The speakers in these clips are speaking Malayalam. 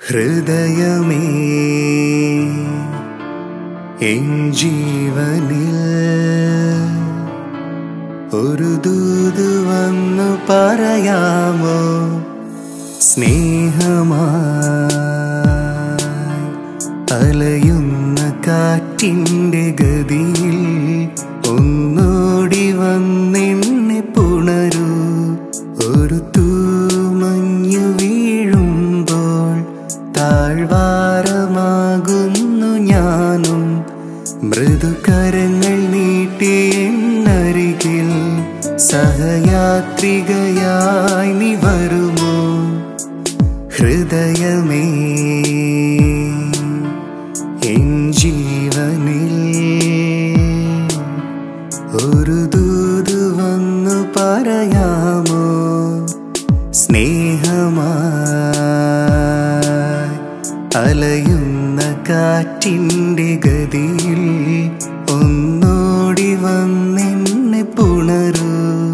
ഹൃദയമേ എൻ ജീവനിൽ ഒരു ദൂത് വന്നു പറയാമോ സ്നേഹമായി അലയുന്ന കാറ്റിൻ്റെ ഗതിയിൽ ഒന്നോടി വന്നെന്നെ പുണരൂ ഒരു തൂമഞ്ഞു വീഴുമ്പോൾ താഴ്വാരമാകുന്നു ഞാനും മൃദുകരങ്ങൾ നീട്ടി എന്നരികിൽ സഹയാത്രികയായി നീ വരുമോ ഹൃദയമേ എൻ ജീവനിൽ ഒരു ദൂത് വന്നു പറയാമോ സ്നേഹമായി അലയുന്ന കാറ്റിൻ്റെ ഗതിയിൽ ഒന്നോടി വന്നെന്നെ പുണരൂ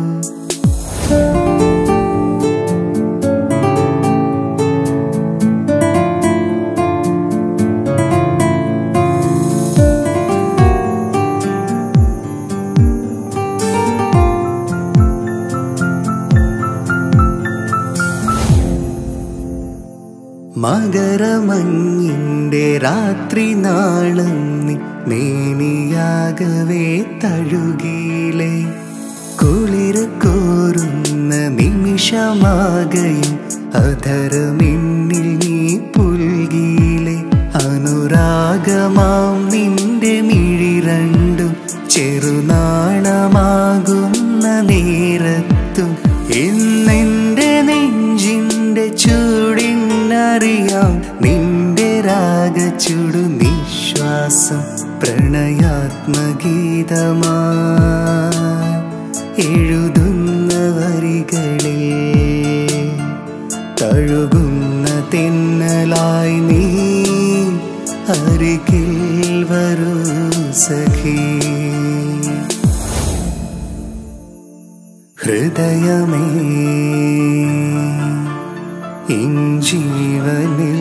മകരമഞ്ഞിൻ്റെ രാത്രി നാളം നീ മേനിയാകവേ തഴുകിയിലെ കുളിര കോരുന്ന നിമിഷമാകയും അധരമിന്നിൽ നീ പുൽകിയിലെ അനുരാഗമാം നിന്റെ മിഴി രണ്ടും ചെറുനാണമാകുന്ന നേരത്തും ഇന്നെന്റെ നെഞ്ചിന്റെ ചൂടിനറിയാം നിന്റെ രാഗചുടു നിശ്വാസം പ്രണയാത്മഗീതമാ എഴുതുന്ന വരികളിൽ തഴുകുന്ന തെന്നലായി നീ അരികിൽ വരൂ സഖീ ഹൃദയമേ ഇൻ ജീവനിൽ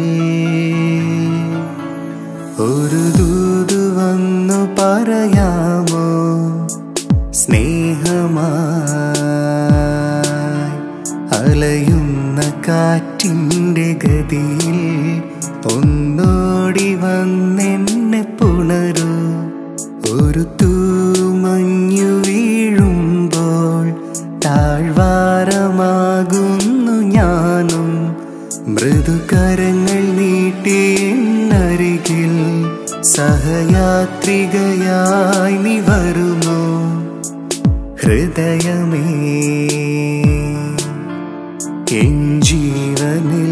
ഒരു ദൂത് വന്നു പറയാമോ സ്നേഹമായി അലയുന്ന കാറ്റിൻ്റെ ഗതിയിൽ ഒന്നോടി വന്നെന്നെ പുണരൂ ഒരു തൂമഞ്ഞു വീഴുമ്പോൾ താഴ്വാരമാകുന്നു ഞാനും മൃദുകരങ്ങൾ നീട്ടി എന്നരികിൽ സഹയാത്രികയായി നീ വരുമോ ഹൃദയമേ എൻ ജീവനേ